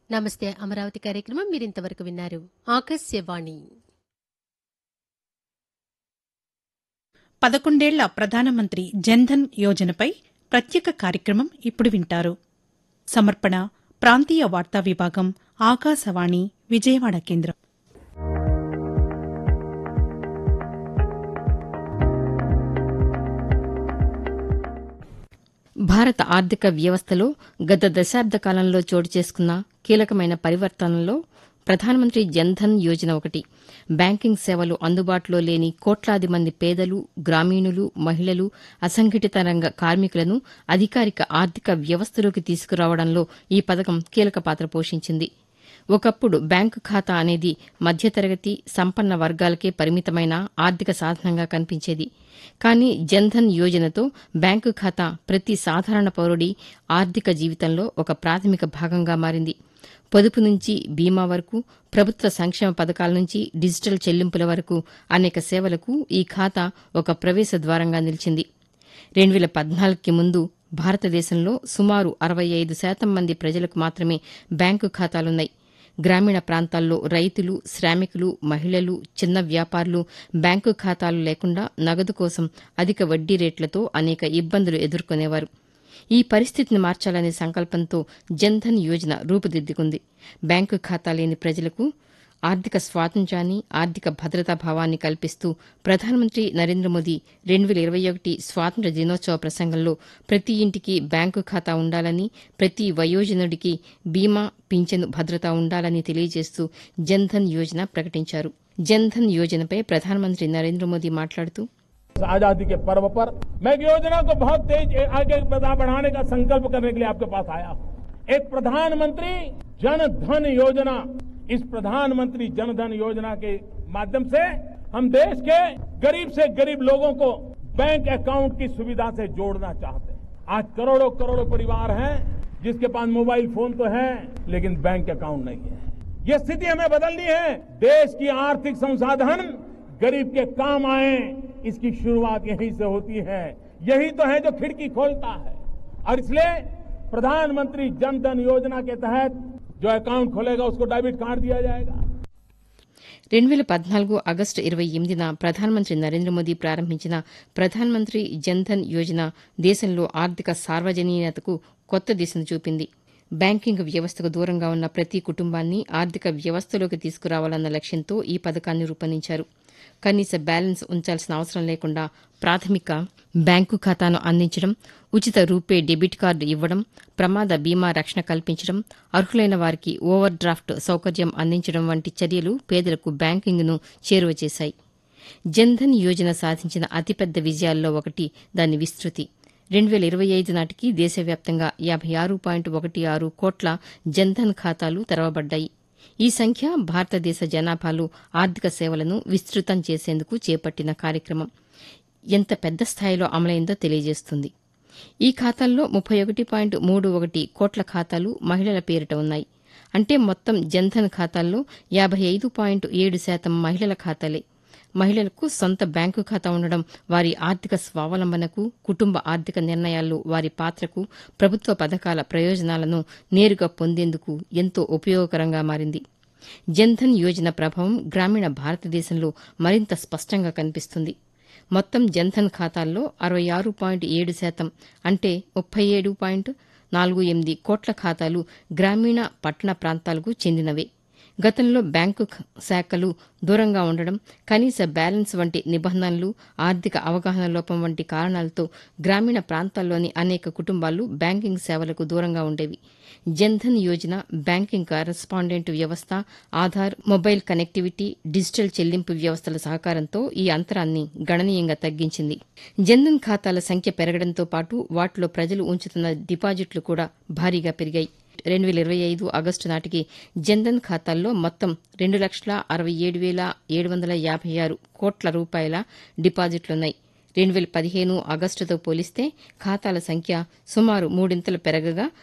నమస్తే అమరావతి కార్యక్రమం మీరింతవరకు విన్నారు ఆకాశవాణి పదకొండేళ్ల ప్రధానమంత్రి జన్ధన్ యోజనపై ప్రత్యేక కార్యక్రమం ఇప్పుడు వింటారు సమర్పణ ప్రాంతీయ వార్తా విభాగం ఆకాశవాణి విజయవాడ కేంద్రం భారత ఆర్థిక వ్యవస్థలో గత దశాబ్ద కాలంలో చోటు చేసుకున్న కీలకమైన పరివర్తనలో ప్రధానమంత్రి జన్ధన్ యోజన ఒకటి బ్యాంకింగ్ సేవలు అందుబాటులో లేని కోట్లాది మంది పేదలు గ్రామీణులు మహిళలు అసంఘటిత రంగ కార్మికులను అధికారిక ఆర్థిక వ్యవస్థలోకి తీసుకురావడంలో ఈ పథకం కీలక పాత్ర పోషించింది ఒకప్పుడు బ్యాంకు ఖాతా అనేది మధ్యతరగతి సంపన్న వర్గాలకే పరిమితమైన ఆర్థిక సాధనంగా కనిపించేది కానీ జన్ధన్ యోజనతో బ్యాంకు ఖాతా ప్రతి సాధారణ పౌరుడి ఆర్థిక జీవితంలో ఒక ప్రాథమిక భాగంగా మారింది పొదుపు నుంచి బీమా వరకు ప్రభుత్వ సంక్షేమ పథకాల నుంచి డిజిటల్ చెల్లింపుల వరకు అనేక సేవలకు ఈ ఖాతా ఒక ప్రవేశ ద్వారంగా నిలిచింది రెండు వేల పద్నాలుగుకి ముందు భారతదేశంలో సుమారు అరవై ఐదు శాతం మంది ప్రజలకు మాత్రమే బ్యాంకు ఖాతాలున్నాయి గ్రామీణ ప్రాంతాల్లో రైతులు శ్రామికులు మహిళలు చిన్న వ్యాపారులు బ్యాంకు ఖాతాలు లేకుండా నగదు కోసం అధిక వడ్డీ రేట్లతో అనేక ఇబ్బందులు ఎదుర్కొనేవారు ఈ పరిస్థితిని మార్చాలనే సంకల్పంతో జన్ధన్ యోజన రూపుదిద్దుకుంది బ్యాంకు ఖాతా లేని ప్రజలకు ఆర్థిక స్వాతంత్ర్యాన్ని ఆర్థిక భద్రతా భావాన్ని కల్పిస్తూ ప్రధానమంత్రి నరేంద్ర మోదీ రెండు వేల ఇరవై ఒకటి స్వాతంత్ర్య దినోత్సవ ప్రసంగంలో ప్రతి ఇంటికి బ్యాంకు ఖాతా ఉండాలని ప్రతి వయోజనుడికి బీమా పింఛను భద్రత ఉండాలని తెలియజేస్తూ జన్ధన్ యోజన ప్రకటించారు జన్ధన్ యోజనపై ప్రధానమంత్రి నరేంద్ర మోదీ మాట్లాడుతూ आजादी के पर्व पर मैं एक योजना को बहुत तेज आगे बड़ा- बढ़ाने का संकल्प करने के लिए आपके पास आया हूं एक प्रधानमंत्री जन धन योजना इस प्रधानमंत्री जन धन योजना के माध्यम से हम देश के गरीब से गरीब लोगों को बैंक अकाउंट की सुविधा से जोड़ना चाहते हैं आज करोड़ों करोड़ों परिवार हैं जिसके पास मोबाइल फोन तो है लेकिन बैंक अकाउंट नहीं है ये स्थिति हमें बदलनी है देश की आर्थिक संसाधन गरीब के काम आए इसकी शुरुआत यहीं से होती है यही तो है जो खिड़की खोलता है और इसलिए प्रधानमंत्री जन धन योजना के तहत जो अकाउंट खोलेगा उसको डेबिट कार्ड दिया जाएगा రెండు వేల పద్నాలుగు ఆగస్టు ఇరవై ఎనిమిదిన ప్రధానమంత్రి నరేంద్ర మోదీ ప్రారంభించిన ప్రధానమంత్రి జన్ధన్ యోజన దేశంలో ఆర్థిక సార్వజనీయతకు కొత్త దిశను చూపింది బ్యాంకింగ్ వ్యవస్థకు దూరంగా ఉన్న ప్రతి కుటుంబాన్ని ఆర్థిక వ్యవస్థలోకి తీసుకురావాలన్న లక్ష్యంతో ఈ పథకాన్ని రూపొందించారు కనీస బ్యాలెన్స్ ఉంచాల్సిన అవసరం లేకుండా ప్రాథమిక బ్యాంకు ఖాతాను అందించడం ఉచిత రూపే డెబిట్ కార్డు ఇవ్వడం ప్రమాద బీమా రక్షణ కల్పించడం అర్హులైన వారికి ఓవర్ డ్రాఫ్ట్ సౌకర్యం అందించడం వంటి చర్యలు పేదలకు బ్యాంకింగ్ను చేరువ చేశాయి జన్ధన్ యోజన సాధించిన అతిపెద్ద విజయాల్లో ఒకటి దాని విస్తృతి రెండు వేల ఇరవై ఐదు నాటికి దేశవ్యాప్తంగా యాభై ఆరు పాయింట్ ఒకటి ఆరు కోట్ల జన్ధన్ ఖాతాలు తెరవబడ్డాయి ఈ సంఖ్య భారతదేశ జనాభాలో ఆర్థిక సేవలను విస్తృతం చేసేందుకు చేపట్టిన కార్యక్రమం ఎంత పెద్ద స్థాయిలో అమలైందో తెలియజేస్తుంది ఈ ఖాతాల్లో ముప్పై ఒకటి పాయింట్ మూడు ఒకటి కోట్ల ఖాతాలు మహిళల పేరిట ఉన్నాయి అంటే మొత్తం జన్ధన్ ఖాతాల్లో యాభై ఐదు పాయింట్ ఏడు శాతం మహిళల ఖాతాలే మహిళలకు సొంత బ్యాంకు ఖాతా ఉండడం వారి ఆర్థిక స్వావలంబనకు కుటుంబ ఆర్థిక నిర్ణయాల్లో వారి పాత్రకు ప్రభుత్వ పథకాల ప్రయోజనాలను నేరుగా పొందేందుకు ఎంతో ఉపయోగకరంగా మారింది జన్ధన్ యోజన ప్రభావం గ్రామీణ భారతదేశంలో మరింత స్పష్టంగా కనిపిస్తుంది మొత్తం జన్ధన్ ఖాతాల్లో అరవై ఆరు పాయింట్ ఏడు శాతం అంటే ముప్పై ఏడు పాయింట్ నాలుగు ఎనిమిది కోట్ల ఖాతాలు గ్రామీణ పట్టణ ప్రాంతాలకు చెందినవే గతంలో బ్యాంకు ఖ- శాఖలు దూరంగా ఉండడం కనీస బ్యాలెన్స్ వంటి నిబంధనలు ఆర్థిక అవగాహన లోపం వంటి కారణాలతో గ్రామీణ ప్రాంతాల్లోని అనేక కుటుంబాలు బ్యాంకింగ్ సేవలకు దూరంగా ఉండేవి జన్ధన్ యోజన బ్యాంకింగ్ కరెస్పాండెంట్ వ్యవస్థ ఆధార్ మొబైల్ కనెక్టివిటీ డిజిటల్ చెల్లింపు వ్యవస్థల సహకారంతో ఈ అంతరాన్ని గణనీయంగా తగ్గించింది జన్ధన్ ఖాతాల సంఖ్య పెరగడంతో పాటు వాటిలో ప్రజలు ఉంచుతున్న డిపాజిట్లు కూడా భారీగా పెరిగాయి రెండు వేల ఇరవై ఐదు ఆగస్టు నాటికి జన్ధన్ ఖాతాల్లో మొత్తం రెండు లక్షల అరవై ఏడు వేల ఏడు వందల యాభై ఆరు కోట్ల రూపాయల డిపాజిట్లున్నాయి రెండు వేల పదిహేను ఆగస్టుతో పోలిస్తే ఖాతాల సంఖ్య సుమారు మూడింతలు పెరగగా